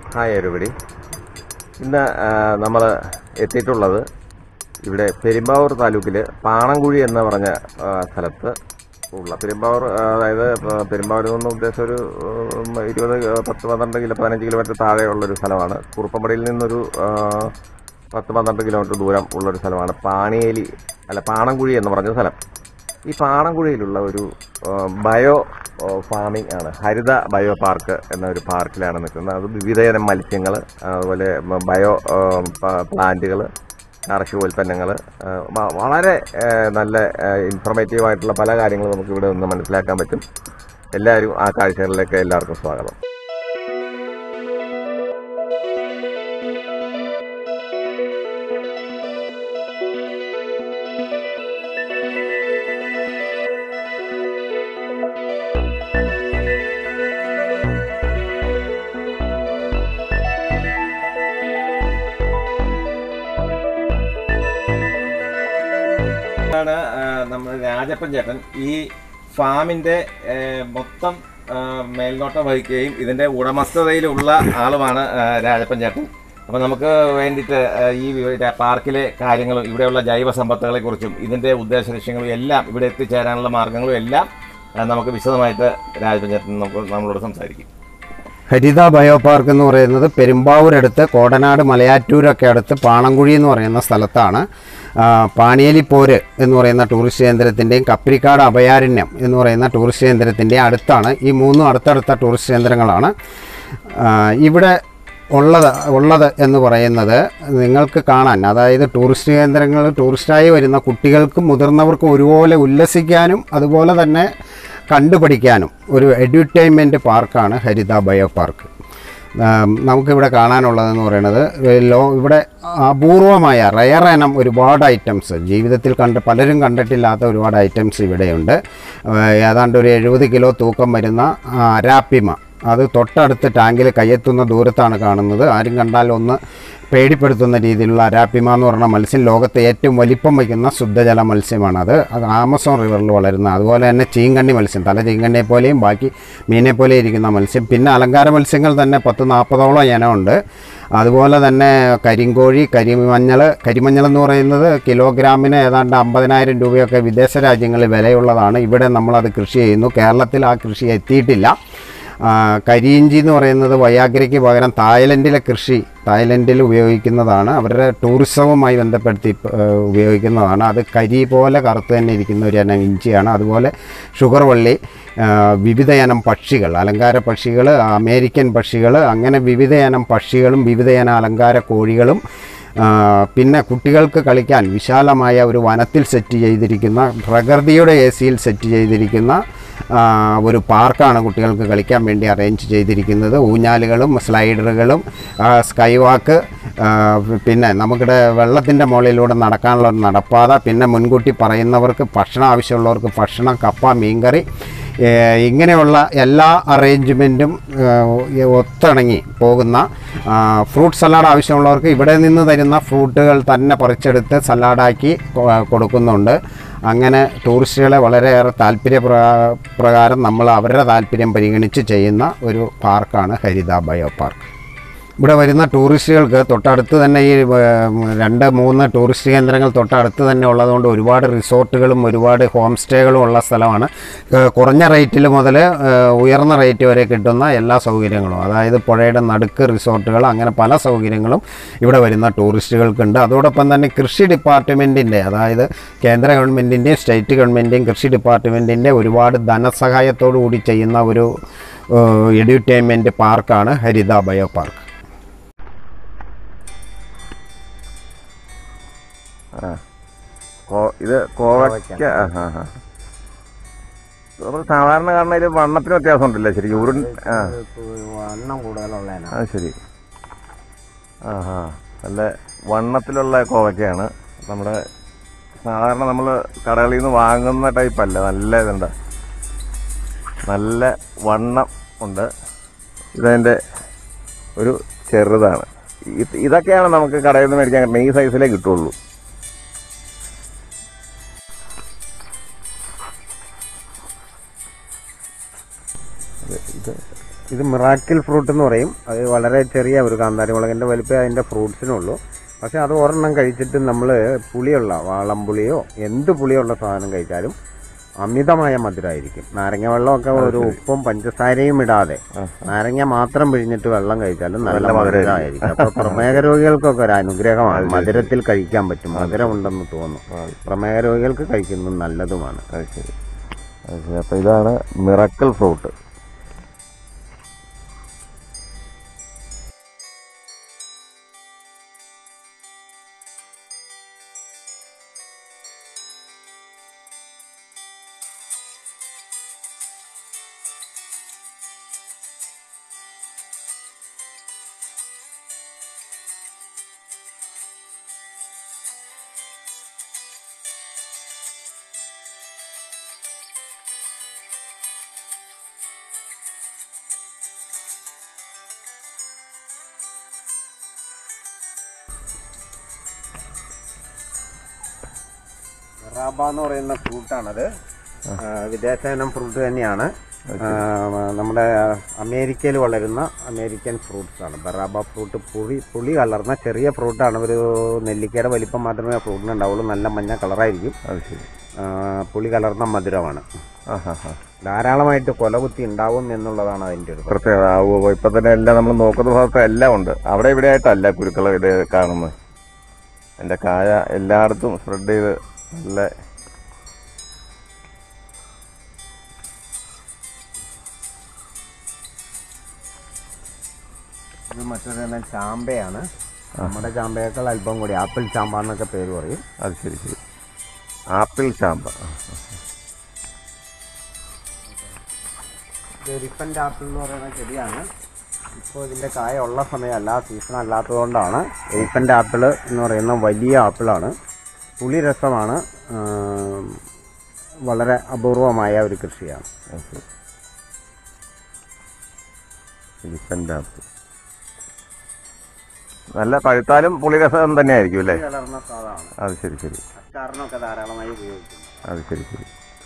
Hi എരുപടി ഇന്ന് നമ്മൾ എത്തിയിട്ടുള്ളത് ഇവിടെ പെരുമ്പാവൂർ താലൂക്കിൽ പാണംകുഴി എന്ന് പറഞ്ഞ ആ, സ്ഥലത്ത് ഉള്ള പെരുമ്പാവൂർ ആ, അതായത് പ- പെരുമ്പാവൂരിൽ നിന്ന് ഉദ്ദേശം ഒരു ഉം, ഇരുപത് പത്ത് പന്ത്രണ്ട് കിലോ പതിനഞ്ച് കിലോമീറ്റർ താഴെയുള്ളൊരു സ്ഥലമാണ് കുറുപ്പമ്പടിയിൽ നിന്നൊരു ആ, പത്ത് പന്ത്രണ്ട് കിലോമീറ്റർ ദൂരം ഉള്ളൊരു സ്ഥലമാണ് പാണിയേലി അല്ല പാണംകുഴി എന്ന് പറഞ്ഞ സ്ഥലം ഈ പാണംകുഴിയിലുള്ള ഒരു ആ, ബയോ ആ, ഫാമിംഗ് ആണ് ഹരിത ബയോ പാർക്ക് എന്ന ഒരു പാർക്കിലാണ് നിൽക്കുന്നത് അത് വിവിധതരം മത്സ്യങ്ങൾ അതുപോലെ മ- ബയോ ആ, പ- പ്ലാന്റുകൾ കാർഷികോൽപ്പന്നങ്ങൾ വളരെ ആ, നല്ല ഇൻഫർമേറ്റീവ് ആയിട്ടുള്ള പല കാര്യങ്ങളും നമുക്ക് ഇവിടെ നിന്ന് മനസ്സിലാക്കാൻ പറ്റും എല്ലാവരും ആ കാഴ്ചകളിലേക്ക് എല്ലാവർക്കും സ്വാഗതം ാണ് നമ്മുടെ രാജപ്പൻ ചേട്ടൻ ഈ ഫാമിന്റെ ആ, മൊത്തം ആ, മേൽനോട്ടം വഹിക്കുകയും ഇതിന്റെ ഉടമസ്ഥതയിലുള്ള ആളുമാണ് ആ, രാജപ്പൻ ചേട്ടൻ അപ്പൊ നമുക്ക് വേണ്ടിയിട്ട് ആ, ഈ വി- പാർക്കിലെ കാര്യങ്ങളും ഇവിടെയുള്ള ജൈവ സമ്പത്തുകളെ കുറിച്ചും ഇതിന്റെ ഉദ്ദേശ ലക്ഷ്യങ്ങളും എല്ലാം ഇവിടെ എത്തിച്ചേരാനുള്ള മാർഗങ്ങളും എല്ലാം ആ, നമുക്ക് വിശദമായിട്ട് രാജപ്പൻ ചേട്ടൻ നമുക്ക് നമ്മളോട് സംസാരിക്കും ഹരിത ബയോ പാർക്ക് എന്ന് പറയുന്നത് പെരുമ്പാവൂരടുത്ത് കോടനാട് മലയാറ്റൂരൊക്കെ അടുത്ത് പാണംകുഴി എന്ന് പറയുന്ന സ്ഥലത്താണ് ആ, പാണിയേലിപ്പോര് എന്ന് പറയുന്ന ടൂറിസ്റ്റ് കേന്ദ്രത്തിൻ്റെയും കപ്പിരിക്കാട് അഭയാരണ്യം എന്ന് പറയുന്ന ടൂറിസ്റ്റ് കേന്ദ്രത്തിൻ്റെയും അടുത്താണ് ഈ മൂന്നും അടുത്തടുത്ത ടൂറിസ്റ്റ് കേന്ദ്രങ്ങളാണ് ആ, ഇവിടെ ഉള്ളത് ഉള്ളത് എന്ന് പറയുന്നത് നിങ്ങൾക്ക് കാണാൻ അതായത് ടൂറിസ്റ്റ് കേന്ദ്രങ്ങൾ ടൂറിസ്റ്റായി വരുന്ന കുട്ടികൾക്കും മുതിർന്നവർക്കും ഒരുപോലെ ഉല്ലസിക്കാനും അതുപോലെ തന്നെ കണ്ടുപഠിക്കാനും ഒരു എഡ്യൂട്ടൈൻമെൻറ്റ് പാർക്കാണ് ഹരിത ബയോ പാർക്ക് ആം, നമുക്കിവിടെ കാണാനുള്ളതെന്ന് പറയുന്നത് ലോ ഇവിടെ അപൂർവമായ റയർ ഇനം ഒരുപാട് ഐറ്റംസ് ജീവിതത്തിൽ കണ്ട് പലരും കണ്ടിട്ടില്ലാത്ത ഒരുപാട് ഐറ്റംസ് ഇവിടെയുണ്ട് ആ, ഏതാണ്ട് ഒരു എഴുപത് കിലോ തൂക്കം വരുന്ന ആ, അരാപ്പിമ അത് തൊട്ടടുത്ത് ടാങ്കിൽ കയ്യെത്തുന്ന ദൂരത്താണ് കാണുന്നത് ആരും കണ്ടാൽ ഒന്ന് പേടിപ്പെടുത്തുന്ന രീതിയിലുള്ള അരാപ്പിമ എന്ന് പറഞ്ഞ മത്സ്യം ലോകത്തെ ഏറ്റവും വലിപ്പം വയ്ക്കുന്ന ശുദ്ധജല മത്സ്യമാണത് അത് ആമസോൺ റിവറിൽ വളരുന്ന അതുപോലെ തന്നെ ചീങ്കണ്ണി മത്സ്യം തല ചീങ്കണ്ണിയെ പോലെയും ബാക്കി മീനെ പോലെ ഇരിക്കുന്ന മത്സ്യം പിന്നെ അലങ്കാര മത്സ്യങ്ങൾ തന്നെ പത്ത് നാൽപ്പതോളം ഇനമുണ്ട് അതുപോലെ തന്നെ കരിങ്കോഴി കരിമഞ്ഞൾ കരിമഞ്ഞൾ എന്ന് പറയുന്നത് കിലോഗ്രാമിന് ഏതാണ്ട് അമ്പതിനായിരം രൂപയൊക്കെ വിദേശ രാജ്യങ്ങളിൽ വിലയുള്ളതാണ് ഇവിടെ നമ്മളത് കൃഷി ചെയ്യുന്നു കേരളത്തിൽ ആ കൃഷി എത്തിയിട്ടില്ല ആ, കരിയിഞ്ചി എന്ന് പറയുന്നത് വയാഗ്രയ്ക്ക് പകരം തായ്ലൻഡിലെ കൃഷി തായ്ലൻഡിൽ ഉപയോഗിക്കുന്നതാണ് അവരുടെ ടൂറിസവുമായി ബന്ധപ്പെടുത്തി ഏ, ഉപയോഗിക്കുന്നതാണ് അത് കരി പോലെ കറുത്ത് തന്നെ ഇരിക്കുന്ന ഒരു ഇനം ഇഞ്ചിയാണ് അതുപോലെ ഷുഗർ വള്ളി ആ, വിവിധ ഇനം പക്ഷികൾ അലങ്കാര പക്ഷികൾ അമേരിക്കൻ പക്ഷികൾ അങ്ങനെ വിവിധ ഇനം പക്ഷികളും വിവിധ ഇനം അലങ്കാര കോഴികളും ആ, പിന്നെ കുട്ടികൾക്ക് കളിക്കാൻ വിശാലമായ ഒരു വനത്തിൽ സെറ്റ് ചെയ്തിരിക്കുന്ന പ്രകൃതിയുടെ എ സിയിൽ സെറ്റ് ചെയ്തിരിക്കുന്ന ആ, ഒരു പാർക്കാണ് കുട്ടികൾക്ക് കളിക്കാൻ വേണ്ടി അറേഞ്ച് ചെയ്തിരിക്കുന്നത് ഊഞ്ഞാലുകളും സ്ലൈഡറുകളും ആ, സ്കൈ വാക്ക് ആ, പിന്നെ നമുക്കിടെ വെള്ളത്തിൻ്റെ മുകളിലൂടെ നടക്കാനുള്ള ഒരു നടപ്പാത പിന്നെ മുൻകൂട്ടി പറയുന്നവർക്ക് ഭക്ഷണം ആവശ്യമുള്ളവർക്ക് ഭക്ഷണം കപ്പ മീൻകറി ഏ, ഇങ്ങനെയുള്ള എല്ലാ അറേഞ്ച്മെൻറ്റും ഒത്തിണങ്ങി പോകുന്ന ആ, ഫ്രൂട്ട് സലാഡ് ആവശ്യമുള്ളവർക്ക് ഇവിടെ നിന്ന് തരുന്ന ഫ്രൂട്ടുകൾ തന്നെ പറിച്ചെടുത്ത് സലാഡാക്കി കൊ- കൊടുക്കുന്നുണ്ട് അങ്ങനെ ടൂറിസ്റ്റുകളെ വളരെയേറെ താല്പര്യ പ്ര- പ്രകാരം നമ്മൾ അവരുടെ താല്പര്യം പരിഗണിച്ച് ചെയ്യുന്ന ഒരു പാർക്കാണ് ഹരിത ബയോ പാർക്ക് ഇവിടെ വരുന്ന ടൂറിസ്റ്റുകൾക്ക് തൊട്ടടുത്ത് തന്നെ ഈ ഏം, രണ്ട് മൂന്ന് ടൂറിസ്റ്റ് കേന്ദ്രങ്ങൾ തൊട്ടടുത്ത് തന്നെ ഉള്ളതുകൊണ്ട് ഒരുപാട് റിസോർട്ടുകളും ഒരുപാട് ഹോം സ്റ്റേകളും ഉള്ള സ്ഥലമാണ് ഏ, കുറഞ്ഞ റേറ്റിൽ മുതൽ ഏ, ഉയർന്ന റേറ്റ് വരെ കിട്ടുന്ന എല്ലാ സൗകര്യങ്ങളും അതായത് പുഴയുടെ നടുക്ക് റിസോർട്ടുകൾ അങ്ങനെ പല സൗകര്യങ്ങളും ഇവിടെ വരുന്ന ടൂറിസ്റ്റുകൾക്കുണ്ട് അതോടൊപ്പം തന്നെ കൃഷി ഡിപ്പാർട്ട്മെൻറ്റിൻ്റെ അതായത് കേന്ദ്ര ഗവൺമെൻറ്റിൻ്റെയും സ്റ്റേറ്റ് ഗവൺമെൻറ്റിൻ്റെയും കൃഷി ഡിപ്പാർട്ട്മെൻറ്റിൻ്റെ ഒരുപാട് ധനസഹായത്തോടു കൂടി ചെയ്യുന്ന ഒരു എഡ്യൂട്ടൈൻമെൻറ്റ് പാർക്കാണ് ഹരിത ബയോ പാർക്ക് ആ കോ- ഇത് കോവയ്ക്ക ആ ആ ആ നമ്മൾ സാധാരണ കാണുന്ന ഒരു വണ്ണത്തിന് വ്യത്യാസം ഉണ്ടല്ലേ ശരി ഉരുൺ ആ വണ്ണം കൂടുതലുള്ള അത് ശരി ആ ഹാ നല്ല വണ്ണത്തിലുള്ള കോവയ്ക്കയാണ് നമ്മുടെ സാധാരണ നമ്മൾ കടകളിൽ നിന്ന് വാങ്ങുന്ന ടൈപ്പ് അല്ല നല്ല ഇതുണ്ട് നല്ല വണ്ണം ഉണ്ട് ഇതതിൻ്റെ ഒരു ചെറുതാണ് ഇത് ഇതൊക്കെയാണ് നമുക്ക് കടയിൽ നിന്ന് മേടിക്കാൻ കിട്ടുന്നത് ഈ സൈസിലേ കിട്ടുള്ളൂ ഇത് ഇത് മിറാക്കിൾ ഫ്രൂട്ട് എന്ന് പറയും അത് വളരെ ചെറിയ ഒരു കാന്താരി മുളകിൻ്റെ വലിപ്പമേ അതിൻ്റെ ഫ്രൂട്ട്സിനുള്ളൂ പക്ഷേ അത് ഒരെണ്ണം കഴിച്ചിട്ട് നമ്മൾ പുളിയുള്ള വാളംപുളിയോ എന്ത് പുളിയുള്ള സാധനം കഴിച്ചാലും അമിതമായ മധുരമായിരിക്കും നാരങ്ങ വെള്ളമൊക്കെ ഒരു ഉപ്പും പഞ്ചസാരയും ഇടാതെ നാരങ്ങ മാത്രം പിഴിഞ്ഞിട്ട് വെള്ളം കഴിച്ചാലും നല്ല മധുരമായിരിക്കും അപ്പോൾ പ്രമേഹ രോഗികൾക്കൊക്കെ ഒരു അനുഗ്രഹമാണ് മധുരത്തിൽ കഴിക്കാൻ പറ്റും മധുരമുണ്ടെന്ന് തോന്നുന്നു പ്രമേഹ രോഗികൾക്ക് കഴിക്കുന്നത് നല്ലതുമാണ് അത് ശരി അത് ശരി അപ്പോൾ ഇതാണ് മിറക്കിൾ ഫ്രൂട്ട് റാബ എന്ന് പറയുന്ന ഫ്രൂട്ടാണത് വിദേശ ഇനം ഫ്രൂട്ട് തന്നെയാണ് ആ, നമ്മുടെ അമേരിക്കയിൽ വളരുന്ന അമേരിക്കൻ ഫ്രൂട്ട്സ് ആണ് ബറാബ ഫ്രൂട്ട് പുളി പുളി കലർന്ന ചെറിയ ഫ്രൂട്ടാണ് ഒരു നെല്ലിക്കയുടെ വലിപ്പം മാത്രമേ ആ ഫ്രൂട്ടിന് ഉണ്ടാവുള്ളൂ നല്ല മഞ്ഞ കളറായിരിക്കും അത് ശരി ആ, പുളി കലർന്ന മധുരമാണ് ആ ഹാ ഹാ ധാരാളമായിട്ട് കൊലകുത്തി ഉണ്ടാവും എന്നുള്ളതാണ് അതിൻ്റെ ഒരു പ്രത്യേകത. പ്രത്യേകത ആ, ഉവ്വ് ഇപ്പൊ തന്നെ എല്ലാം നമ്മൾ നോക്കുന്ന ഭാഗത്ത് എല്ലാം ഉണ്ട് അവിടെ ഇവിടെ ആയിട്ടല്ല കുരുക്കൾ ഇത് കാണുന്നത് എൻ്റെ കായ എല്ലായിടത്തും സ്പ്രെഡ് ചെയ്ത് നല്ല ഇത് മറ്റൊരു ഇനം ചാമ്പയാണ് നമ്മുടെ ചാമ്പയേക്കാൾ അല്പം കൂടി ആപ്പിൾ ചാമ്പ എന്നൊക്കെ പേര് പറയും അത് ശരി ശരി ആപ്പിൾ ചാമ്പ ഇത് എലിഫൻ്റ് ആപ്പിൾ എന്ന് പറയുന്ന ചെടിയാണ് ഇപ്പോൾ ഇതിൻ്റെ കായ ഉള്ള സമയമല്ല സീസൺ അല്ലാത്തതുകൊണ്ടാണ് എലിഫൻ്റ് ആപ്പിൾ എന്ന് പറയുന്ന വലിയ ആപ്പിളാണ് പുളി രസമാണ് ആം, വളരെ അപൂർവമായ ഒരു കൃഷിയാണ് അത് ശരി എലിഫൻ്റ് ആപ്പിൾ നല്ല പഴുത്താലും പുളിരസം തന്നെയായിരിക്കും അല്ലേ കലർന്ന സാധനമാണ് അത് ശരി ശരി അച്ചാറിനൊക്കെ ധാരാളമായി ഉപയോഗിക്കുന്നു അത് ശരി ശരി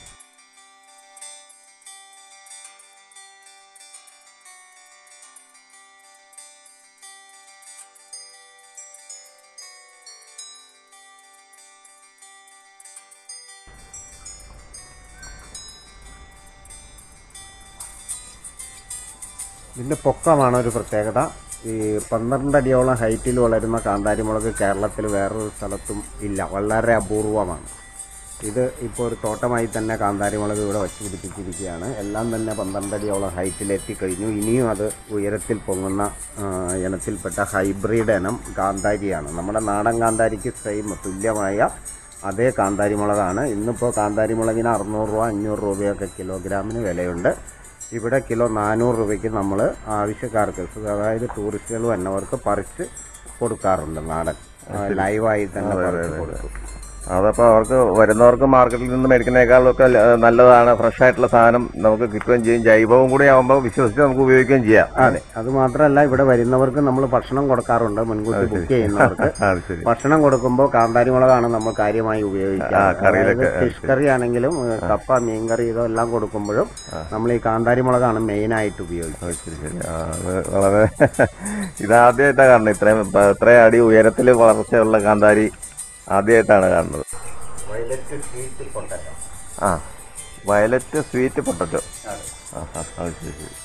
ഇതിൻ്റെ പൊക്കമാണ് ഒരു പ്രത്യേകത ഈ പന്ത്രണ്ട് അടിയോളം ഹൈറ്റിൽ വളരുന്ന കാന്താരിമുളക് കേരളത്തിൽ വേറൊരു സ്ഥലത്തും ഇല്ല വളരെ അപൂർവമാണ് ഇത് ഇപ്പോൾ ഒരു തോട്ടമായി തന്നെ കാന്താരിമുളക് ഇവിടെ വച്ച് പിടിപ്പിച്ചിരിക്കുകയാണ് എല്ലാം തന്നെ പന്ത്രണ്ട് അടിയോളം ഹൈറ്റിൽ എത്തിക്കഴിഞ്ഞു ഇനിയും അത് ഉയരത്തിൽ പൊങ്ങുന്ന ആ, ഇനത്തിൽപ്പെട്ട ഹൈബ്രിഡ് ഇനം കാന്താരിയാണ് നമ്മുടെ നാടൻ കാന്താരിക്ക് സെയിം തുല്യമായ അതേ കാന്താരിമുളകാണ് ഇന്നിപ്പോൾ കാന്താരിമുളകിന് അറുന്നൂറ് രൂപ അഞ്ഞൂറ് രൂപയൊക്കെ കിലോഗ്രാമിന് വിലയുണ്ട് ഇവിടെ കിലോ നാനൂറ് രൂപയ്ക്ക് നമ്മൾ ആവശ്യക്കാർക്ക് അതായത് ടൂറിസ്റ്റുകൾ വന്നവർക്ക് പറിച്ച് കൊടുക്കാറുണ്ട് നാടൻ ആ, ലൈവായി തന്നെ പറിച്ച് കൊടുക്കും അതപ്പോൾ അവർക്ക് വരുന്നവർക്ക് മാർക്കറ്റിൽ നിന്ന് മേടിക്കുന്നതിനേക്കാളൊക്കെ ല- നല്ലതാണ് ഫ്രഷ് ആയിട്ടുള്ള സാധനം നമുക്ക് കിട്ടുകയും ചെയ്യും ജൈവവും കൂടി ആകുമ്പോൾ വിശ്വസിച്ച് നമുക്ക് ഉപയോഗിക്കുകയും ചെയ്യാം അതെ അത് മാത്രമല്ല ഇവിടെ വരുന്നവർക്ക് നമ്മൾ ഭക്ഷണം കൊടുക്കാറുണ്ട് മുൻകൂട്ടി ബുക്ക് ചെയ്യുന്നവർക്ക് അത് ശരി ഭക്ഷണം കൊടുക്കുമ്പോൾ കാന്താരി മുളകാണ് നമ്മൾ കാര്യമായി ഉപയോഗിക്കുക ആ, കറിയിലൊക്കെ, ഫിഷ് കറി ആണെങ്കിലും ഏ, കപ്പ മീൻകറി ഇതെല്ലാം കൊടുക്കുമ്പോഴും നമ്മൾ ഈ കാന്താരി മുളകാണ് മെയിനായിട്ട് ഉപയോഗിക്കുക അത് ശരി ശരി ആ അത് വളരെ ഇതാദ്യമായിട്ടാണ് കാണുന്നത് ഇത്രയും ഇപ്പ- ഇത്രയും അടി ഉയരത്തിൽ വളർച്ചയുള്ള കാന്താരി ആദ്യമായിട്ടാണ് കാണുന്നത് വയലറ്റ് സ്വീറ്റ് പൊട്ടറ്റോ ആ വയലറ്റ് സ്വീറ്റ് പൊട്ടറ്റോ ആ ആ അത് ശരി ശരി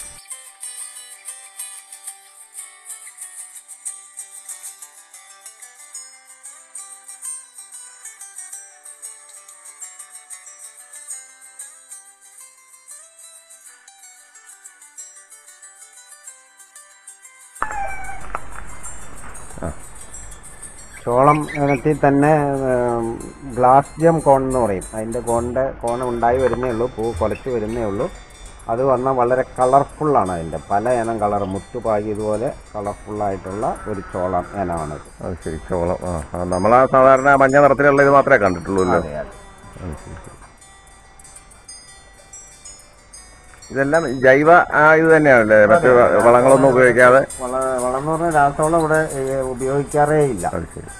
ചോളം ഇനത്തിൽ തന്നെ ഏം, ഗ്ലാസ് ജം കോൺ എന്ന് പറയും അതിൻ്റെ കോണിൻ്റെ കോൺ ഉണ്ടായി വരുന്നേ ഉള്ളൂ പൂ കുലച്ച് വരുന്നേ ഉള്ളൂ അത് വന്നാൽ വളരെ കളർഫുള്ളാണ് അതിൻ്റെ പല ഇനം കളർ മുത്തുപാകിയതുപോലെ കളർഫുള്ളായിട്ടുള്ള ഒരു ചോളം ഇനമാണത് അത് ശരി ചോളം ആ ആ, നമ്മളാ സാധാരണ മഞ്ഞ നിറത്തിലുള്ള ഇത് മാത്രമേ കണ്ടിട്ടുള്ളൂ അല്ലേ അതെ അതെ അത് ശരി ശരി. ഇതെല്ലാം ജൈവ ആ ഇത് തന്നെയാണല്ലേ മറ്റു വളങ്ങളൊന്നും ഉപയോഗിക്കാതെ വള വളം എന്ന് പറഞ്ഞാൽ രാസവളം ഇവിടെ ഏ, ഉപയോഗിക്കാറേ ഇല്ല അത് ശരി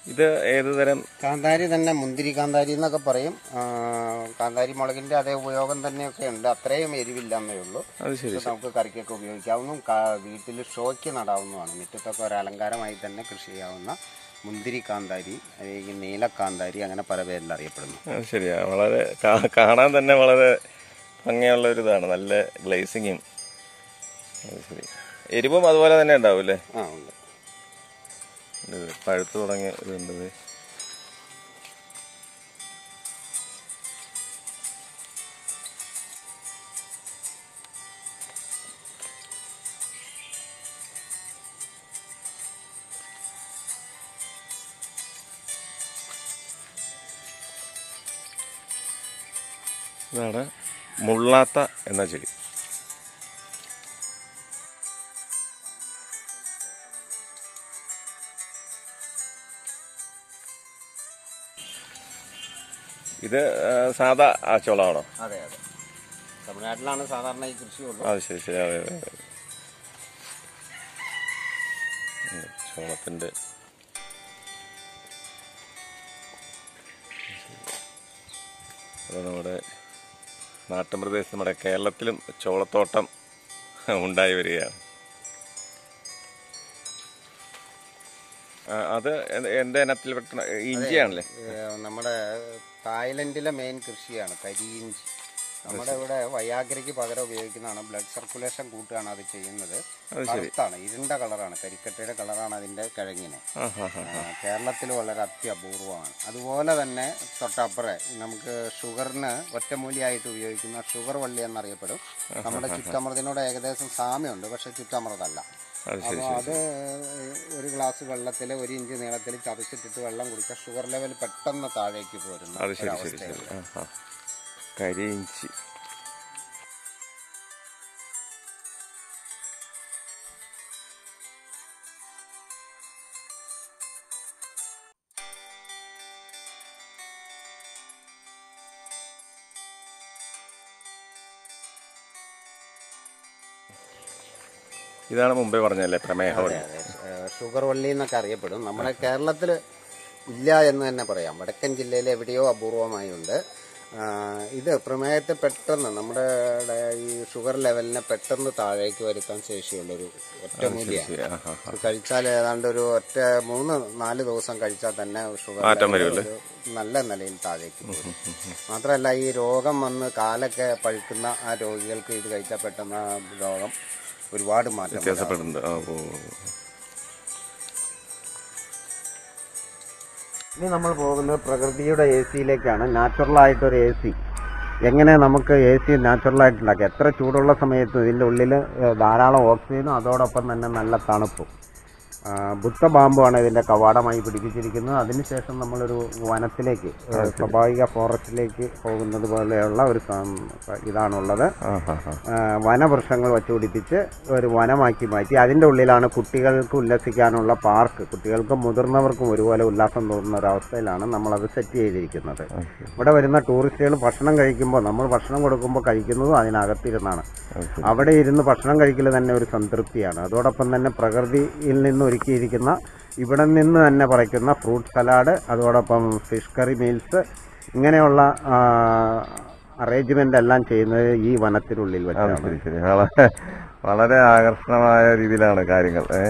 ഇത് ഏത് തരം കാന്താരി തന്നെ മുന്തിരി കാന്താരി എന്നൊക്കെ പറയും ആ, കാന്താരി മുളകിന്റെ അതേ ഉപയോഗം തന്നെയൊക്കെ ഉണ്ട് അത്രയും എരിവില്ല എന്നേ ഉള്ളൂ അത് ശരി ഇത് നമുക്ക് കറിക്കൊക്കെ ഉപയോഗിക്കാവുന്ന വീട്ടിൽ ഷോയ്ക്ക് നടാവുന്നതാണ് മുറ്റത്തൊക്കെ ഒരു അലങ്കാരമായി തന്നെ കൃഷി ചെയ്യാവുന്ന മുന്തിരി കാന്താരി അല്ലെങ്കിൽ നീലക്കാന്താരി അങ്ങനെ പല പേരിൽ അറിയപ്പെടുന്നു അത് ശരിയാ വളരെ കാ- കാണാൻ തന്നെ വളരെ ഭംഗിയുള്ള ഒരു ഇതാണ് നല്ല ഗ്ലേസിങ്ങും അത് ശരി എരിവും അതുപോലെ തന്നെ ഉണ്ടാവും അല്ലേ ആ ഉണ്ട് ഇത് പഴുത്തു തുടങ്ങിയ ഇതുണ്ട് ഇത്. ഇതാണ് മുള്ളാത്ത എന്ന ചെടി ഇത് ആ, സാധാ ആ ചോളമാണോ അതെ അതെ തമിഴ്നാട്ടിലാണ് സാധാരണ ഈ കൃഷിയുള്ളൂ അത് ശരി ശരി അതെ അതെ അതെ. ഉം, ചോളത്തിന്റെ അത് നമ്മുടെ നാട്ടുപ്രദേശത്ത് നമ്മുടെ കേരളത്തിലും ചോളത്തോട്ടം ഉണ്ടായി വരികയാണ് ആ, അത് എന്ത്- എന്ത് ഇനത്തിൽ പെട്ട ഇഞ്ചിയാണല്ലേ ഏഹ് നമ്മുടെ തായ്ലൻഡിലെ മെയിൻ കൃഷിയാണ് കരിയിഞ്ചി നമ്മുടെ ഇവിടെ വയാഗ്രയ്ക്ക് പകരം ഉപയോഗിക്കുന്നതാണ് ബ്ലഡ് സർക്കുലേഷൻ കൂട്ടുകയാണ് അത് ചെയ്യുന്നത് അത് ശരി കറുത്താണ് ഇരുണ്ട കളറാണ് കരിക്കട്ടയുടെ കളറാണ് അതിന്റെ കിഴങ്ങിന് ആ ഹാ ഹാ ആ, കേരളത്തിൽ വളരെ അത്യപൂർവമാണ് അതുപോലെ തന്നെ തൊട്ടപ്പുറേ നമുക്ക് ഷുഗറിന് ഒറ്റമൂലിയായിട്ട് ഉപയോഗിക്കുന്ന ഷുഗർ വള്ളി എന്നറിയപ്പെടും നമ്മുടെ ചുറ്റമൃതിനോട് ഏകദേശം സാമ്യമുണ്ട് പക്ഷെ ചുറ്റമൃതല്ല അത് ശരി അപ്പോൾ അത് ഒരു ഗ്ലാസ് വെള്ളത്തിൽ ഒരു ഇഞ്ച് നീളത്തിൽ ചതച്ചിട്ടിട്ട് വെള്ളം കുടിക്കുക ഷുഗർ ലെവൽ പെട്ടെന്ന് താഴേക്ക് പോരുന്നു അത് ശരി ശരി ശരി ആ ആ കരി ഇഞ്ചി ഇതാണ് മുമ്പേ പറഞ്ഞല്ലേ പ്രമേഹവള്ളി ഷുഗർ വള്ളി എന്നൊക്കെ അറിയപ്പെടും നമ്മുടെ കേരളത്തിൽ ഇല്ല എന്ന് തന്നെ പറയാം വടക്കൻ ജില്ലയിൽ എവിടെയോ അപൂർവമായി ഉണ്ട് ആ, ഇത് പ്രമേഹത്തെ പെട്ടെന്ന് നമ്മുടെ ഈ ഷുഗർ ലെവലിനെ പെട്ടെന്ന് താഴേക്ക് വരുത്താൻ ശേഷിയുള്ളൊരു ഒറ്റമൂലിയാണ് ശരി ആ ആ ഇത് കഴിച്ചാൽ ഏതാണ്ട് ഒരു ഒറ്റ മൂന്ന് നാല് ദിവസം കഴിച്ചാൽ തന്നെ ഷുഗർ മാറ്റം ലെവൽ വരുമല്ലേ? ഒരു നല്ല നിലയിൽ താഴേക്ക് പോകും മാത്രമല്ല ഈ രോഗം വന്ന് കാലൊക്കെ പഴുക്കുന്ന ആ രോഗികൾക്ക് ഇത് കഴിച്ചാൽ പെട്ടെന്ന് ആ രോഗം ഒരുപാട് മാറ്റം വരാം. വ്യത്യാസപ്പെടുന്നുണ്ട് ആ ഓ ഇനി നമ്മൾ പോകുന്നത് പ്രകൃതിയുടെ എ സിയിലേക്കാണ് നാച്ചുറലായിട്ടൊരു എ സി എങ്ങനെ നമുക്ക് എ സി നാച്ചുറലായിട്ട് ഉണ്ടാക്കാം എത്ര ചൂടുള്ള സമയത്ത് ഇതിൻ്റെ ഉള്ളിൽ ധാരാളം ഓക്സിജനും അതോടൊപ്പം തന്നെ നല്ല തണുപ്പും ആ, ബുദ്ധ ബാമ്പുമാണ് ഇതിൻ്റെ കവാടമായി പിടിപ്പിച്ചിരിക്കുന്നത് അതിനുശേഷം നമ്മളൊരു വനത്തിലേക്ക് ഏ, സ്വാഭാവിക ഫോറസ്റ്റിലേക്ക് പോകുന്നത് പോലെയുള്ള ഒരു സം- ഇതാണുള്ളത് ആ ഹാ ഹാ ആ, വനവൃക്ഷങ്ങൾ വച്ചുപിടിപ്പിച്ച് ഒരു വനമാക്കി മാറ്റി അതിൻ്റെ ഉള്ളിലാണ് കുട്ടികൾക്ക് ഉല്ലസിക്കാനുള്ള പാർക്ക് കുട്ടികൾക്കും മുതിർന്നവർക്കും ഒരുപോലെ ഉല്ലാസം തോന്നുന്ന ഒരവസ്ഥയിലാണ് നമ്മളത് സെറ്റ് ചെയ്തിരിക്കുന്നത് ഇവിടെ വരുന്ന ടൂറിസ്റ്റുകൾ ഭക്ഷണം കഴിക്കുമ്പോൾ നമ്മൾ ഭക്ഷണം കൊടുക്കുമ്പോൾ കഴിക്കുന്നതും അതിനകത്തിരുന്നാണ് അവിടെ ഇരുന്ന് ഭക്ഷണം കഴിക്കൽ തന്നെ ഒരു സംതൃപ്തിയാണ് അതോടൊപ്പം തന്നെ പ്രകൃതിയിൽ നിന്ന് ഒരുക്കിയിരിക്കുന്ന ഇവിടെ നിന്ന് തന്നെ പറിക്കുന്ന ഫ്രൂട്ട് സലാഡ് അതോടൊപ്പം ഫിഷ് കറി മീൽസ് ഇങ്ങനെയുള്ള അറേഞ്ച്മെന്റ് എല്ലാം ചെയ്യുന്നത് ഈ വനത്തിനുള്ളിൽ അത് വെച്ചാണ് ശരി ശരി വളരെ വളരെ ആകർഷണമായ രീതിയിലാണ് കാര്യങ്ങൾ ഏ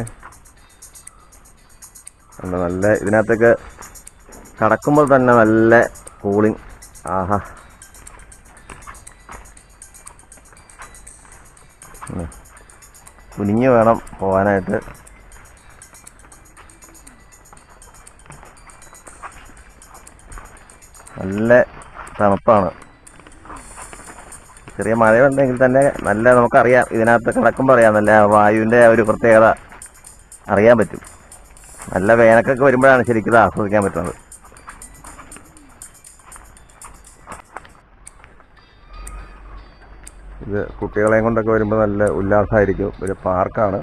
ഉണ്ട്, നല്ല ഇതിനകത്തൊക്കെ കടക്കുമ്പോൾ തന്നെ നല്ല കൂളിംഗ് ആഹാ ഉം. കുനിഞ്ഞ് വേണം പോകാനായിട്ട് നല്ല തണുപ്പാണ് ചെറിയ മഴയുണ്ടെങ്കിൽ തന്നെ നല്ല നമുക്കറിയാം ഇതിനകത്ത് കിടക്കുമ്പോൾ അറിയാം നല്ല വായുവിൻ്റെ ഒരു പ്രത്യേകത അറിയാൻ പറ്റും നല്ല വേനക്കൊക്കെ വരുമ്പോഴാണ് ശരിക്കും ഇത് ആസ്വദിക്കാൻ പറ്റുന്നത് ഇത് കുട്ടികളെയും കൊണ്ടൊക്കെ വരുമ്പോൾ നല്ല ഉല്ലാസമായിരിക്കും ഒരു പാർക്കാണ്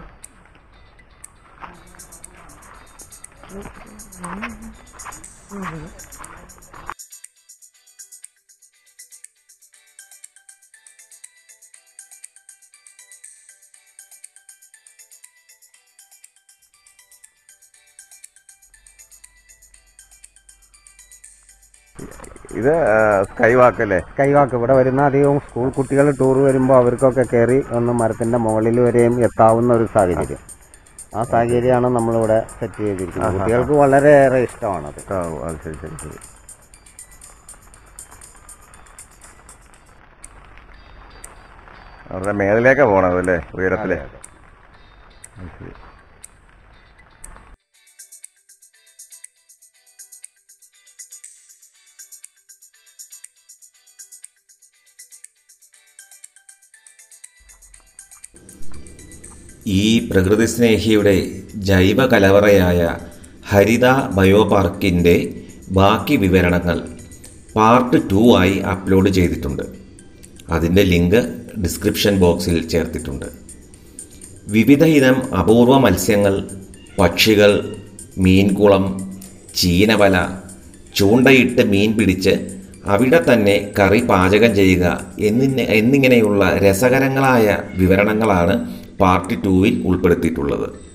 ഇത് സ്കൈ വാക്ക് അല്ലേ കൈവാക്ക് ഇവിടെ വരുന്ന അധികവും സ്കൂൾ കുട്ടികൾ ടൂർ വരുമ്പോൾ അവർക്കൊക്കെ കയറി ഒന്ന് മരത്തിൻ്റെ മുകളിൽ വരെയും എത്താവുന്ന ഒരു സാഹചര്യം ആ സാഹചര്യമാണ് നമ്മളിവിടെ സെറ്റ് ചെയ്തിരിക്കുന്നത് കുട്ടികൾക്ക് വളരെയേറെ ഇഷ്ടമാണത് ആ ഓ, അത് ശരി ശരി ശരി അവരുടെ മേളിലേക്കാണ് പോണത് അല്ലേ ഉയരത്തിലെ അത് ശരി ഈ പ്രകൃതി സ്നേഹിയുടെ ജൈവ കലവറയായ ഹരിത ബയോ പാർക്കിൻ്റെ ബാക്കി വിവരണങ്ങൾ പാർട്ട് ടു ആയി അപ്ലോഡ് ചെയ്തിട്ടുണ്ട് അതിൻ്റെ ലിങ്ക് ഡിസ്ക്രിപ്ഷൻ ബോക്സിൽ ചേർത്തിട്ടുണ്ട് വിവിധ ഇനം അപൂർവ മത്സ്യങ്ങൾ പക്ഷികൾ മീൻകുളം ചീനവല ചൂണ്ടയിട്ട് മീൻ പിടിച്ച് അവിടെ തന്നെ കറി പാചകം ചെയ്യുക എന്നിങ്ങനെ എന്നിങ്ങനെയുള്ള രസകരങ്ങളായ വിവരണങ്ങളാണ് പാർട്ട് ടൂവിൽ ഉൾപ്പെടുത്തിയിട്ടുള്ളത്